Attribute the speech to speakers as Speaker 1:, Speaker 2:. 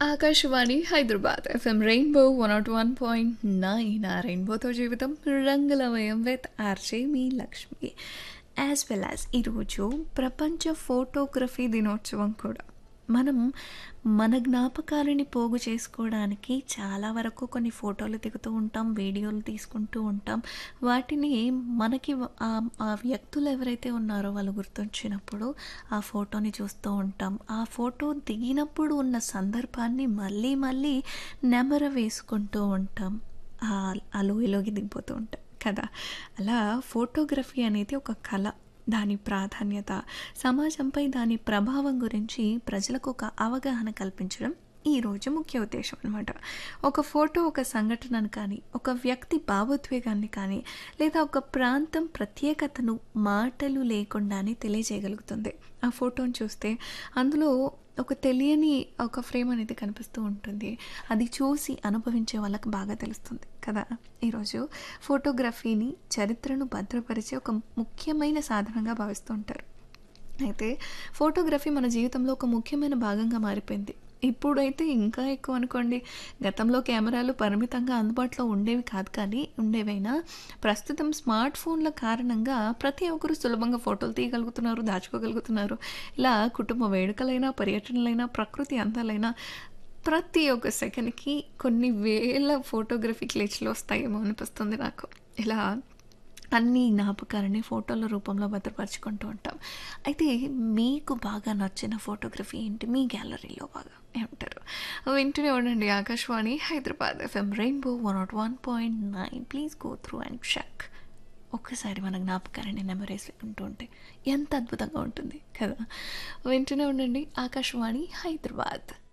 Speaker 1: Akashvani Hyderabad FM rainbow one naught one point nine ఆ రెయిన్బోతో జీవితం రంగులమయం విత్ ఆర్జే మీ లక్ష్మి యాజ్ వెల్ యాజ్ ఈరోజు ప్రపంచ ఫోటోగ్రఫీ దినోత్సవం కూడా మనం మన జ్ఞాపకాలని పోగు చేసుకోవడానికి చాలా వరకు కొన్ని ఫోటోలు దిగుతూ ఉంటాం వీడియోలు తీసుకుంటూ ఉంటాం వాటిని మనకి ఆ ఆ వ్యక్తులు ఎవరైతే ఉన్నారో వాళ్ళు గుర్తొచ్చినప్పుడు ఆ ఫోటోని చూస్తూ ఉంటాం ఆ ఫోటో దిగినప్పుడు ఉన్న సందర్భాన్ని మళ్ళీ మళ్ళీ నెమర వేసుకుంటూ ఉంటాం ఆ ఆ లోయలోకి దిగిపోతూ ఉంటాం కదా అలా ఫోటోగ్రఫీ అనేది ఒక కళ దాని ప్రాధాన్యత సమాజంపై దాని ప్రభావం గురించి ప్రజలకు ఒక అవగాహన కల్పించడం ఈరోజు ముఖ్య ఉద్దేశం అనమాట ఒక ఫోటో ఒక సంఘటనను కానీ ఒక వ్యక్తి భావోద్వేగాన్ని కానీ లేదా ఒక ప్రాంతం ప్రత్యేకతను మాటలు లేకుండానే తెలియజేయగలుగుతుంది ఆ ఫోటోని చూస్తే అందులో ఒక తెలియని ఒక ఫ్రేమ్ అనేది కనిపిస్తూ ఉంటుంది అది చూసి అనుభవించే వాళ్ళకి బాగా తెలుస్తుంది కదా ఈరోజు ఫోటోగ్రఫీని చరిత్రను భద్రపరిచే ఒక ముఖ్యమైన సాధనంగా భావిస్తూ ఉంటారు అయితే ఫోటోగ్రఫీ మన జీవితంలో ఒక ముఖ్యమైన భాగంగా మారిపోయింది ఇప్పుడైతే ఇంకా ఎక్కువ అనుకోండి గతంలో కెమెరాలు పరిమితంగా అందుబాటులో ఉండేవి కాదు కానీ ఉండేవైనా ప్రస్తుతం స్మార్ట్ ఫోన్ల కారణంగా ప్రతి ఒక్కరు సులభంగా ఫోటోలు తీయగలుగుతున్నారు దాచుకోగలుగుతున్నారు ఇలా కుటుంబ వేడుకలైనా పర్యటనలైనా ప్రకృతి అందాలైనా ప్రతి ఒక్క సెకండ్కి కొన్ని వేల ఫోటోగ్రఫీ క్లిచ్లు వస్తాయేమో అనిపిస్తుంది నాకు ఇలా అన్ని జ్ఞాపకాలని ఫోటోల రూపంలో భద్రపరుచుకుంటూ ఉంటాం అయితే మీకు బాగా నచ్చిన ఫోటోగ్రఫీ ఏంటి మీ గ్యాలరీలో బాగా ఏమంటారు వింటూనే ఉండండి Akashvani Hyderabad FM rainbow one naught one point nine please go through and check ఒక్కసారి మన జ్ఞాపకాన్ని నెమరేస్ ఉంటూ ఉంటే ఎంత అద్భుతంగా ఉంటుంది కదా వింటూనే ఉండండి ఆకాశవాణి హైదరాబాద్